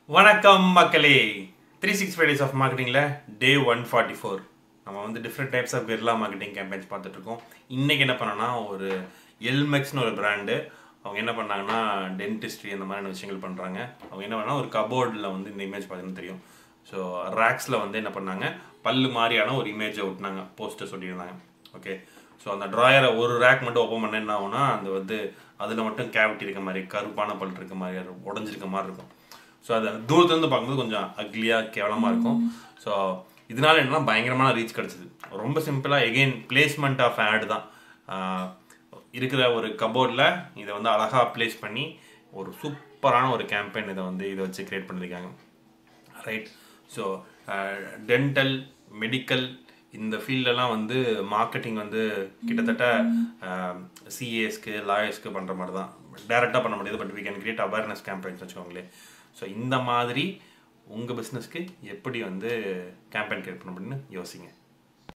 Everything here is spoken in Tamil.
வணக்கம் மக்களே three six five days of மார்க்கெட்டிங்கில் டே ஒன் ஃபார்ட்டி ஃபோர் நம்ம வந்து different types of guerrilla marketing campaigns பார்த்துட்டு இருக்கோம் இன்னைக்கு என்ன பண்ணோன்னா ஒரு எல்மெக்ஸ்னு ஒரு பிராண்டு அவங்க என்ன பண்ணாங்கன்னா டென்டிஸ்ட்ரி அந்த மாதிரியான விஷயங்கள் பண்ணுறாங்க அவங்க என்ன பண்ணால் ஒரு கபோர்டில் வந்து இந்த இமேஜ் பார்த்தீங்கன்னா தெரியும் ஸோ ரேக்ஸில் வந்து என்ன பண்ணாங்க பல்லு மாதிரியான ஒரு இமேஜை ஒட்டினாங்க போஸ்டர் சொல்லியிருந்தாங்க ஓகே ஸோ அந்த ட்ராயரை ஒரு ரேக் மட்டும் ஓப்பன் பண்ண என்ன ஆகும்னா அந்த வந்து அதில் மட்டும் கேவிட்டி இருக்க மாதிரி கருப்பான பல் இருக்க மாதிரி இருக்கும், உடைஞ்சிருக்க மாதிரி இருக்கும் ஸோ அதை தூரத்துலேருந்து பார்க்கும்போது கொஞ்சம் அக்லியாக கேவலமாக இருக்கும் ஸோ இதனால என்னன்னா பயங்கரமான ரீச் கிடச்சிது ரொம்ப சிம்பிளாக எகெயின் பிளேஸ்மெண்ட் ஆஃப் ஆட் தான் ஆஹ் இருக்கிற ஒரு கபோர்டில் இதை வந்து அழகாக ப்ளேஸ் பண்ணி ஒரு சூப்பரான ஒரு கேம்பெயின் இதை வந்து இதை வச்சு கிரியேட் பண்ணியிருக்காங்க ரைட் ஸோ டென்டல் மெடிக்கல் இந்த ஃபீல்டெல்லாம் வந்து மார்க்கெட்டிங் வந்து கிட்டத்தட்ட சிஏஸ்க்கு லாயர்ஸ்க்கு பண்ணுற மாதிரி தான் டேரெக்டாக பண்ண முடியாது but we can create awareness campaigns வச்சுக்கோங்களேன் ஸோ இந்த மாதிரி உங்கள் பிஸ்னஸ்க்கு எப்படி வந்து கேம்பெயின் கிரியேட் பண்ண முடியும்னு யோசிங்க